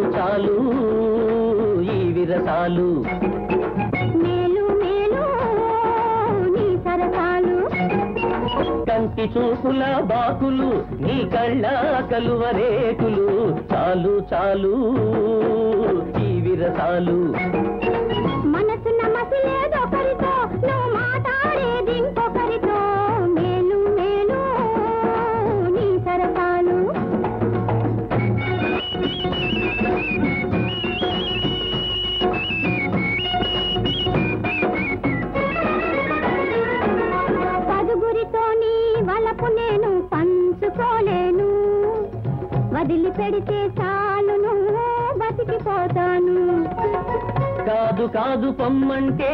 చాలు ఈ విరసాలు మేలు మేలు నీ సరసాలు కంటి చూపుల బాకులు నీ కళ్ళ కలువరేకులు చాలు చాలు ఈ విరసాలు మనసున్న మసిలేదొకరితో నువ్వు మాట్లాడేది ఇంకొకరితో మేలు మేలు నీ సరసాలు పదుగురితో నీ వలపు నేను పంచుకోలేను వదిలి పెడితే చాలు నువ్వు బతికిపోతాను కాదు కాదు పొమ్మంటే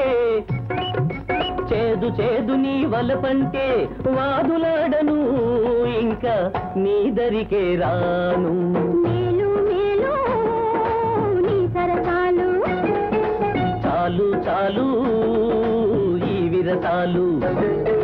చేదు చేదు నీ వలపంటే వాదులాడను ఇంకా నీ దరికే రాను మేలు మేలు నీ సరసాలు చాలు చాలు ఈ విరసాలు